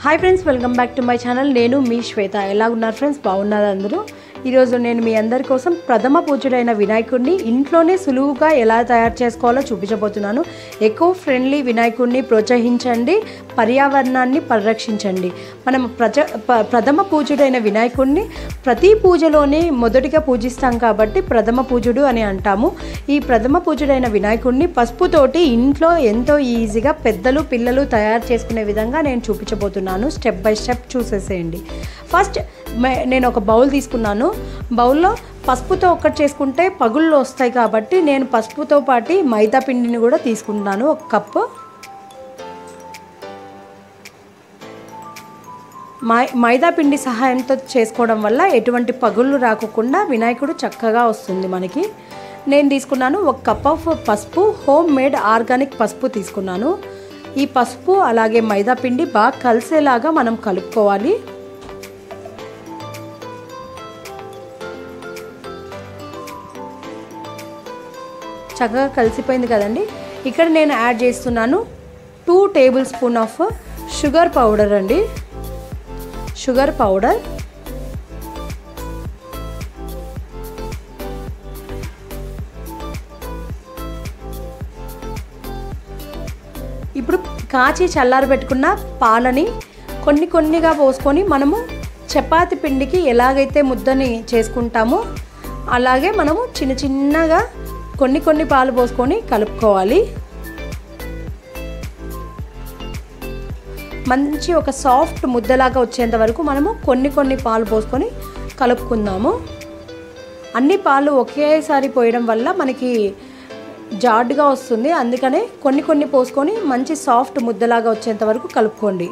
hi friends welcome back to my channel నేను మీ శ్వేత ఎలా ఉన్నారు ఫ్రెండ్స్ బాగున్నారు అందరూ ఈరోజు నేను మీ అందరి కోసం ప్రథమ పూజుడైన వినాయకుడిని ఇంట్లోనే సులువుగా ఎలా తయారు చేసుకోవాలో చూపించబోతున్నాను ఎకో ఫ్రెండ్లీ వినాయకుడిని ప్రోత్సహించండి పర్యావరణాన్ని పరిరక్షించండి మనం ప్రజ ప- ప్రథమ పూజుడైన వినాయకుడిని ప్రతి పూజలోనే మొదటిగా పూజిస్తాం కాబట్టి ప్రథమ పూజుడు అని అంటాము ఈ ప్రథమ పూజుడైన వినాయకుడిని పసుపుతోటి ఇంట్లో ఎంతో ఈజీగా పెద్దలు పిల్లలు తయారు చేసుకునే విధంగా నేను చూపించబోతున్నాను స్టెప్ బై స్టెప్ చూసేసేయండి ఫస్ట్ మే- నేను ఒక బౌల్ తీసుకున్నాను బౌల్లో పసుపుతో ఒక్కటి చేసుకుంటే పగుళ్ళు వస్తాయి కాబట్టి నేను పసుపుతో పాటు మైదా పిండిని కూడా తీసుకుంటున్నాను ఒక కప్పు మై మైదా పిండి సహాయంతో చేసుకోవడం వల్ల ఎటువంటి పగుళ్ళు రాకుండా వినాయకుడు చక్కగా వస్తుంది మనకి నేను తీసుకున్నాను ఒక కప్ ఆఫ్ పసుపు హోమ్ మేడ్ ఆర్గానిక్ పసుపు తీసుకున్నాను ఈ పసుపు అలాగే మైదా పిండి బాగా కలిసేలాగా మనం కలుపుకోవాలి చక్కగా కలిసిపోయింది కదండి ఇక్కడ నేను యాడ్ చేస్తున్నాను two tablespoon of sugar powder అండి షుగర్ పౌడర్ ఇప్పుడు కాచి చల్లారి పెట్టుకున్న పాలని కొన్ని కొన్నిగా పోసుకొని మనము చపాతి పిండికి ఎలాగైతే ముద్దని చేసుకుంటామో అలాగే మనము చిన్న చిన్నగా కొన్ని కొన్ని పాలు పోసుకొని కలుపుకోవాలి మంచి ఒక సాఫ్ట్ ముద్దలాగా వచ్చేంత వరకు మనము కొన్ని కొన్ని పాలు పోసుకొని కలుపుకుందాము అన్ని పాలు ఒకేసారి పోయడం వల్ల మనకి జాడ్గా వస్తుంది అందుకనే కొన్ని కొన్ని పోసుకొని మంచి సాఫ్ట్ ముద్దలాగా వచ్చేంత వరకు కలుపుకోండి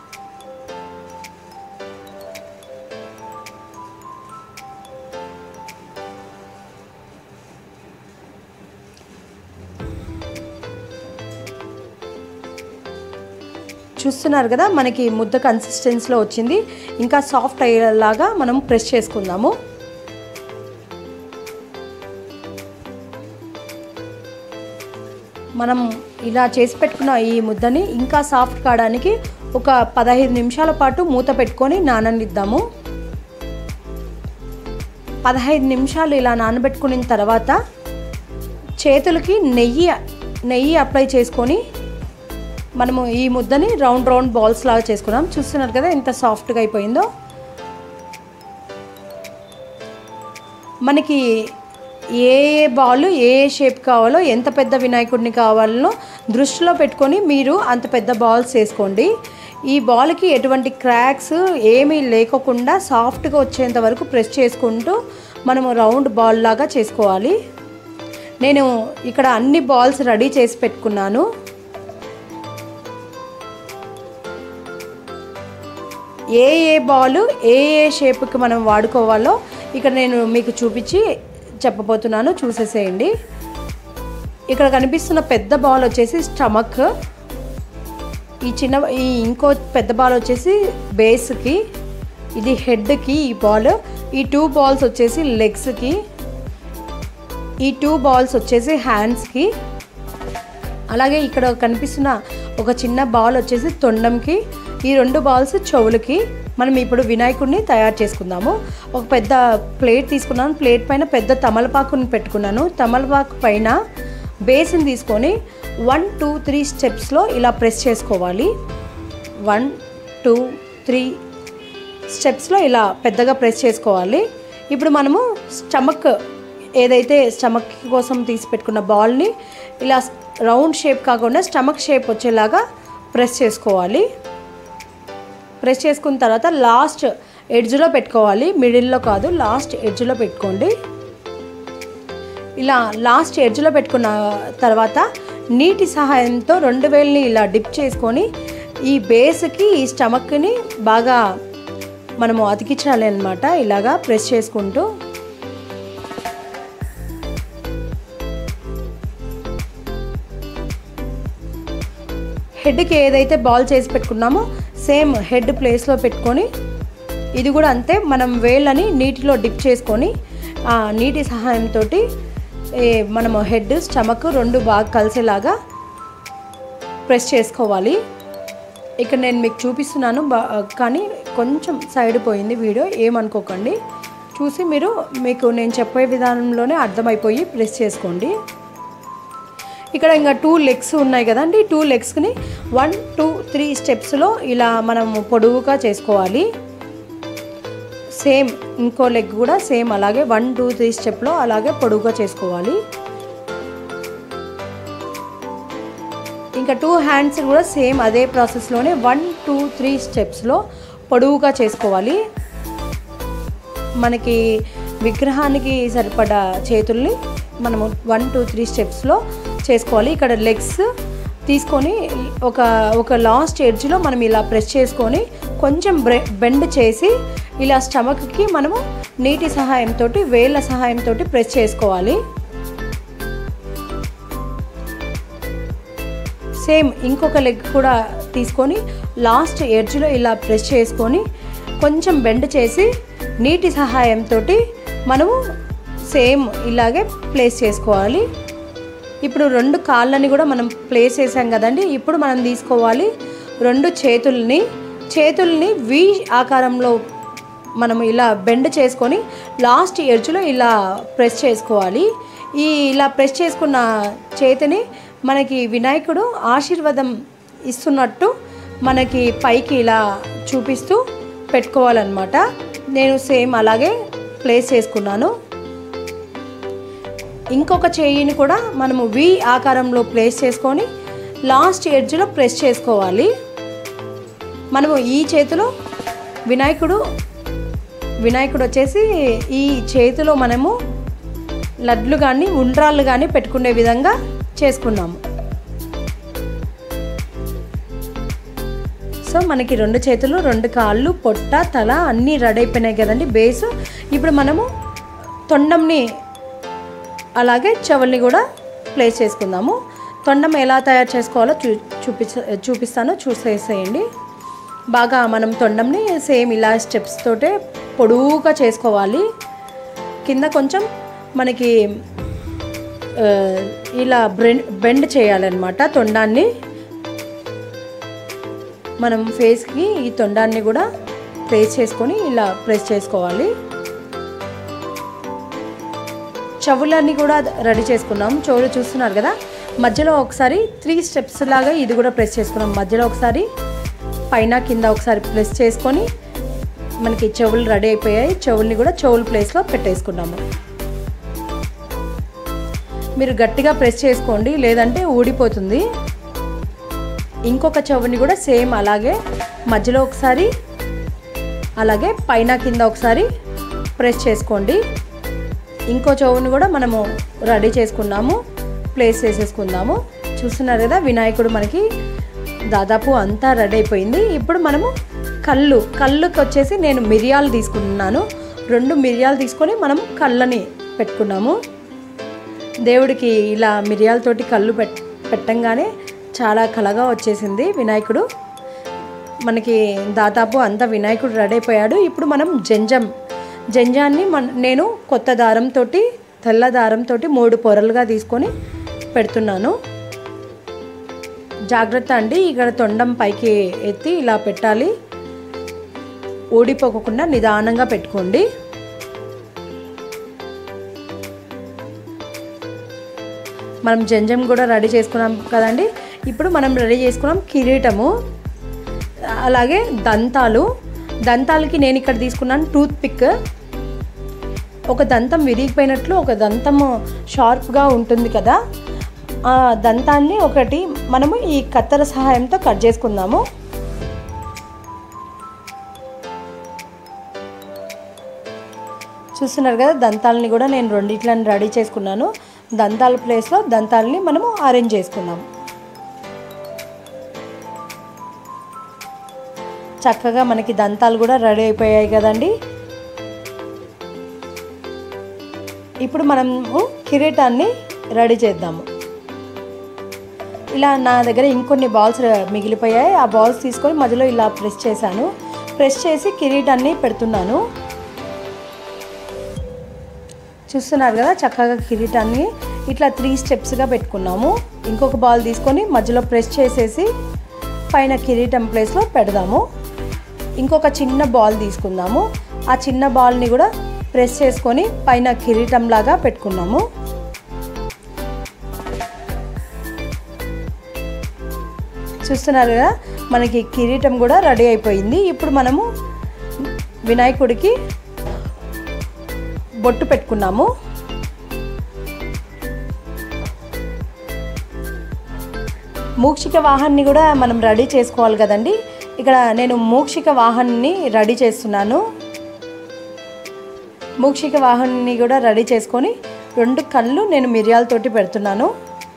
చూస్తున్నారు కదా మనకి ముద్ద కన్సిస్టెన్సీలో వచ్చింది ఇంకా సాఫ్ట్ అయ్యేలాగా మనం ప్రెస్ చేసుకుందాము మనం ఇలా చేసి పెట్టుకున్న ఈ ముద్దని ఇంకా సాఫ్ట్ కావడానికి ఒక పదహైదు నిమిషాల పాటు మూత పెట్టుకొని నాననిద్దాము పదహైదు నిమిషాలు ఇలా నానబెట్టుకున్న తర్వాత చేతులకి నెయ్యి నెయ్యి అప్లై చేసుకొని మనము ఈ ముద్దని రౌండ్ రౌండ్ బాల్స్ లాగా చేసుకున్నాం చూస్తున్నారు కదా ఎంత సాఫ్ట్గా అయిపోయిందో మనకి ఏ ఏ బాల్ ఏ ఏ షేప్ కావాలో ఎంత పెద్ద వినాయకుడిని కావాలో దృష్టిలో పెట్టుకొని మీరు అంత పెద్ద బాల్స్ వేసుకోండి ఈ బాల్కి ఎటువంటి క్రాక్స్ ఏమీ లేకోకుండా సాఫ్ట్గా వచ్చేంత వరకు ప్రెస్ చేసుకుంటూ మనము రౌండ్ బాల్ లాగా చేసుకోవాలి నేను ఇక్కడ అన్ని బాల్స్ రెడీ చేసి పెట్టుకున్నాను ఏ ఏ బాల్ ఏ ఏ షేప్కి మనం వాడుకోవాలో ఇక్కడ నేను మీకు చూపించి చెప్పబోతున్నాను చూసేసేయండి ఇక్కడ కనిపిస్తున్న పెద్ద బాల్ వచ్చేసి స్టమక్ ఈ చిన్న ఈ ఇంకో పెద్ద బాల్ వచ్చేసి బేస్కి ఇది హెడ్కి ఈ బాల్ ఈ టూ బాల్స్ వచ్చేసి లెగ్స్కి ఈ టూ బాల్స్ వచ్చేసి హ్యాండ్స్కి అలాగే ఇక్కడ కనిపిస్తున్న ఒక చిన్న బాల్ వచ్చేసి తొండంకి ఈ రెండు బాల్స్ చెవులకి మనం ఇప్పుడు వినాయకుడిని తయారు చేసుకుందాము ఒక పెద్ద ప్లేట్ తీసుకున్నాను ప్లేట్ పైన పెద్ద తమలపాకుని పెట్టుకున్నాను తమలపాకు పైన బేసిన్ తీసుకొని వన్ టూ త్రీ స్టెప్స్లో ఇలా ప్రెస్ చేసుకోవాలి వన్ టూ త్రీ స్టెప్స్లో ఇలా పెద్దగా ప్రెస్ చేసుకోవాలి ఇప్పుడు మనము స్టమక్ ఏదైతే స్టమక్ కోసం తీసి పెట్టుకున్న బాల్ని ఇలా రౌండ్ షేప్ కాకుండా స్టమక్ షేప్ వచ్చేలాగా ప్రెస్ చేసుకోవాలి ప్రెస్ చేసుకున్న తర్వాత లాస్ట్ ఎడ్జ్లో పెట్టుకోవాలి మిడిల్లో కాదు లాస్ట్ ఎడ్జ్లో పెట్టుకోండి ఇలా లాస్ట్ ఎడ్జ్లో పెట్టుకున్న తర్వాత నీటి సహాయంతో రెండు వేలని ఇలా డిప్ చేసుకొని ఈ బేస్కి ఈ స్టమక్ని బాగా మనము అతికించాలి అనమాట ఇలాగా ప్రెస్ చేసుకుంటూ హెడ్కి ఏదైతే బాల్ చేసి పెట్టుకున్నామో సేమ్ హెడ్ ప్లేస్లో పెట్టుకొని ఇది కూడా అంతే మనం వేళ్ళని నీటిలో డిప్ చేసుకొని ఆ నీటి సహాయంతో మనము హెడ్ స్టమక్ రెండు బాగా కలిసేలాగా ప్రెస్ చేసుకోవాలి ఇక్కడ నేను మీకు చూపిస్తున్నాను బా కానీ కొంచెం సైడ్ పోయింది వీడియో ఏమనుకోకండి చూసి మీరు మీకు నేను చెప్పే విధానంలోనే అర్థమైపోయి ప్రెస్ చేసుకోండి ఇక్కడ ఇంకా టూ లెగ్స్ ఉన్నాయి కదండి టూ లెగ్స్ని వన్ టూ త్రీ స్టెప్స్లో ఇలా మనం పొడవుగా చేసుకోవాలి సేమ్ ఇంకో లెగ్ కూడా సేమ్ అలాగే వన్ టూ త్రీ స్టెప్లో అలాగే పొడవుగా చేసుకోవాలి ఇంకా టూ హ్యాండ్స్ కూడా సేమ్ అదే ప్రాసెస్లోనే వన్ టూ త్రీ స్టెప్స్లో పొడవుగా చేసుకోవాలి మనకి విగ్రహానికి సరిపడా చేతుల్ని మనము వన్ టూ త్రీ స్టెప్స్లో చేసుకోవాలి ఇక్కడ లెగ్స్ తీసుకొని ఒక ఒక లాస్ట్ ఎడ్జ్లో మనం ఇలా ప్రెస్ చేసుకొని కొంచెం బ్రె బెండ్ చేసి ఇలా స్టమక్కి మనము నీటి సహాయంతో వేళ్ళ సహాయంతో ప్రెస్ చేసుకోవాలి సేమ్ ఇంకొక లెగ్ కూడా తీసుకొని లాస్ట్ ఎడ్జ్లో ఇలా ప్రెస్ చేసుకొని కొంచెం బెండ్ చేసి నీటి సహాయంతో మనము సేమ్ ఇలాగే ప్లేస్ చేసుకోవాలి ఇప్పుడు రెండు కాళ్ళని కూడా మనం ప్లేస్ చేసాం కదండి ఇప్పుడు మనం తీసుకోవాలి రెండు చేతుల్ని చేతుల్ని వి ఆకారంలో మనం ఇలా బెండ్ చేసుకొని లాస్ట్ ఎడ్జ్లో ఇలా ప్రెస్ చేసుకోవాలి ఈ ఇలా ప్రెస్ చేసుకున్న చేతిని మనకి వినాయకుడు ఆశీర్వాదం ఇస్తున్నట్టు మనకి పైకి ఇలా చూపిస్తూ పెట్టుకోవాలన్నమాట నేను సేమ్ అలాగే ప్లేస్ చేసుకున్నాను ఇంకొక చేయిని కూడా మనము వి ఆకారంలో ప్లేస్ చేసుకొని లాస్ట్ ఎడ్జ్లో ప్రెస్ చేసుకోవాలి మనము ఈ చేతిలో వినాయకుడు వినాయకుడు వచ్చేసి ఈ చేతిలో మనము లడ్లు కానీ ఉండ్రాళ్ళు కానీ పెట్టుకునే విధంగా చేసుకున్నాము సో మనకి రెండు చేతులు రెండు కాళ్ళు పొట్ట తల అన్నీ రెడీ అయిపోయినాయి కదండి బేస్ ఇప్పుడు మనము తొండంని అలాగే చెవుల్ని కూడా ప్లేస్ చేసుకుందాము తొండం ఎలా తయారు చేసుకోవాలో చూ చూపి చూపిస్తానో చూసేసేయండి బాగా మనం తొండంని సేమ్ ఇలా స్టెప్స్ తోటే పొడువుగా చేసుకోవాలి కింద కొంచెం మనకి ఆ, ఇలా బ్రెండ్ బెండ్ చేయాలన్నమాట తొండాన్ని మనం ఫేస్కి ఈ తొండాన్ని కూడా ప్లేస్ చేసుకొని ఇలా ప్రెస్ చేసుకోవాలి చెవులన్నీ కూడా రెడీ చేసుకున్నాం చెవులు చూస్తున్నారు కదా మధ్యలో ఒకసారి త్రీ స్టెప్స్ లాగా ఇది కూడా ప్రెస్ చేసుకున్నాం మధ్యలో ఒకసారి పైన కింద ఒకసారి ప్రెస్ చేసుకొని మనకి చెవులు రెడీ అయిపోయాయి చెవుల్ని కూడా చెవుల ప్లేస్లో పెట్టేసుకున్నాము మీరు గట్టిగా ప్రెస్ చేసుకోండి లేదంటే ఊడిపోతుంది ఇంకొక చెవుని కూడా సేమ్ అలాగే మధ్యలో ఒకసారి అలాగే పైన కింద ఒకసారి ప్రెస్ చేసుకోండి ఇంకో చెవుని కూడా మనము రెడీ చేసుకున్నాము ప్లేస్ చేసేసుకుందాము చూస్తున్నారు కదా వినాయకుడు మనకి దాదాపు అంతా రెడీ అయిపోయింది ఇప్పుడు మనము కళ్ళు కళ్ళుకి వచ్చేసి నేను మిరియాలు తీసుకున్నాను రెండు మిరియాలు తీసుకొని మనం కళ్ళని పెట్టుకున్నాము దేవుడికి ఇలా మిరియాలతోటి కళ్ళు పెట్ పెట్టంగానే చాలా కలగా వచ్చేసింది వినాయకుడు మనకి దాదాపు అంతా వినాయకుడు రెడీ అయిపోయాడు ఇప్పుడు మనం జంజం జంజాన్ని మన నేను కొత్త దారంతో తెల్ల దారంతో మూడు పొరలుగా తీసుకొని పెడుతున్నాను జాగ్రత్త అండి ఇక్కడ తొండం పైకి ఎత్తి ఇలా పెట్టాలి ఊడిపోకుండా నిదానంగా పెట్టుకోండి మనం జంజం కూడా రెడీ చేసుకున్నాం కదండి ఇప్పుడు మనం రెడీ చేసుకున్నాం కిరీటము అలాగే దంతాలు దంతాలకి నేను ఇక్కడ తీసుకున్నాను టూత్ పిక్ ఒక దంతం విరిగిపోయినట్లు ఒక దంతము షార్ప్గా ఉంటుంది కదా ఆ దంతాన్ని ఒకటి మనము ఈ కత్తెర సహాయంతో కట్ చేసుకుందాము చూస్తున్నారు కదా దంతాలని కూడా నేను రెండిట్లని రెడీ చేసుకున్నాను దంతాల ప్లేస్లో దంతాలని మనము అరేంజ్ చేసుకున్నాం చక్కగా మనకి దంతాలు కూడా రెడీ అయిపోయాయి కదండి ఇప్పుడు మనము కిరీటాన్ని రెడీ చేద్దాము ఇలా నా దగ్గర ఇంకొన్ని బాల్స్ మిగిలిపోయాయి ఆ బాల్స్ తీసుకొని మధ్యలో ఇలా ప్రెస్ చేశాను ప్రెస్ చేసి కిరీటాన్ని పెడుతున్నాను చూస్తున్నారు కదా చక్కగా కిరీటాన్ని ఇట్లా త్రీ స్టెప్స్గా పెట్టుకున్నాము ఇంకొక బాల్ తీసుకొని మధ్యలో ప్రెస్ చేసేసి పైన కిరీటం ప్లేస్లో పెడదాము ఇంకొక చిన్న బాల్ తీసుకుందాము ఆ చిన్న బాల్ని కూడా ప్రెస్ చేసుకొని పైన కిరీటం లాగా పెట్టుకున్నాము చూస్తున్నారు కదా మనకి కిరీటం కూడా రెడీ అయిపోయింది ఇప్పుడు మనము వినాయకుడికి బొట్టు పెట్టుకున్నాము మూక్షిక వాహన్ని కూడా మనం రెడీ చేసుకోవాలి కదండి ఇక్కడ నేను మూక్షిక వాహన్ని రెడీ చేస్తున్నాను మూక్షిక వాహన్ని కూడా రెడీ చేసుకొని రెండు కళ్ళు నేను మిరియాలతోటి పెడుతున్నాను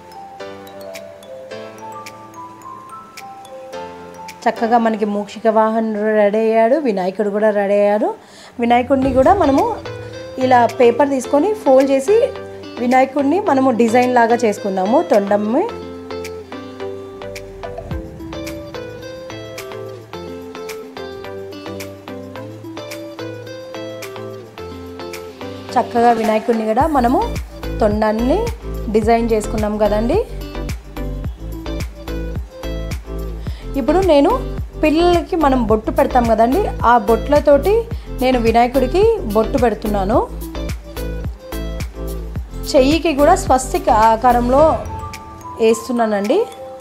చక్కగా మనకి మూక్షిక వాహనుడు రెడీ అయ్యాడు వినాయకుడు కూడా రెడీ అయ్యాడు వినాయకుడిని కూడా మనము ఇలా పేపర్ తీసుకొని ఫోల్డ్ చేసి వినాయకుడిని మనము డిజైన్ లాగా చేసుకుందాము తొండమ్మి చక్కగా వినాయకుడిని కూడా మనము తొండాన్ని డిజైన్ చేసుకున్నాం కదండి ఇప్పుడు నేను పిల్లలకి మనం బొట్టు పెడతాం కదండి ఆ బొట్లతోటి నేను వినాయకుడికి బొట్టు పెడుతున్నాను చెయ్యికి కూడా స్వస్తిక ఆకారంలో వేస్తున్నానండి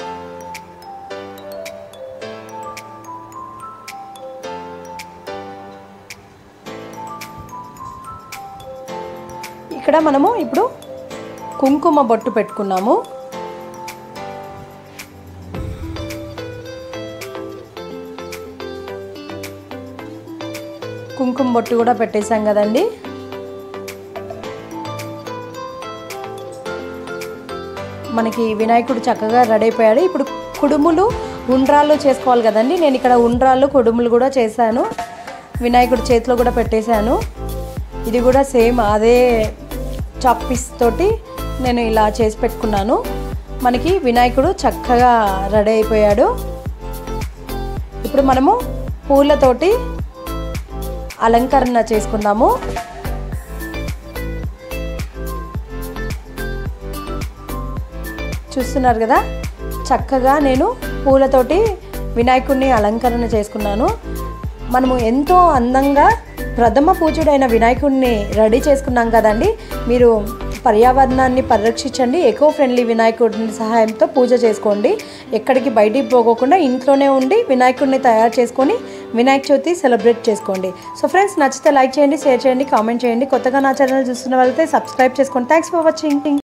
ఇక్కడ మనము ఇప్పుడు కుంకుమ బొట్టు పెట్టుకున్నాము కుంకుమ బొట్టు కూడా పెట్టేశాం కదండి మనకి వినాయకుడు చక్కగా రెడీ అయిపోయాడు ఇప్పుడు కుడుములు ఉండ్రాళ్ళు చేసుకోవాలి కదండి నేను ఇక్కడ ఉండ్రాళ్ళు కుడుములు కూడా చేశాను వినాయకుడు చేతిలో కూడా పెట్టేశాను ఇది కూడా సేమ్ అదే చాప్ పీస్ తోటి నేను ఇలా చేసి పెట్టుకున్నాను మనకి వినాయకుడు చక్కగా రెడీ అయిపోయాడు ఇప్పుడు మనము పూలతోటి అలంకరణ చేసుకుందాము చూస్తున్నారు కదా చక్కగా నేను పూలతోటి వినాయకుడిని అలంకరణ చేసుకున్నాను మనము ఎంతో అందంగా ప్రథమ పూజుడైన వినాయకుడిని రెడీ చేసుకున్నాం కదండి మీరు పర్యావరణాన్ని పరిరక్షించండి ఎకో ఫ్రెండ్లీ వినాయకుడిని సహాయంతో పూజ చేసుకోండి ఎక్కడికి బయటికి పోకోకుండా ఇంట్లోనే ఉండి వినాయకుడిని తయారు చేసుకొని వినాయక చవితి సెలబ్రేట్ చేసుకోండి సో ఫ్రెండ్స్ నచ్చితే లైక్ చేయండి షేర్ చేయండి కామెంట్ చేయండి కొత్తగా నా ఛానల్ చూస్తున్న వాళ్ళైతే సబ్స్క్రైబ్ చేసుకోండి థ్యాంక్స్ ఫర్ వాచింగ్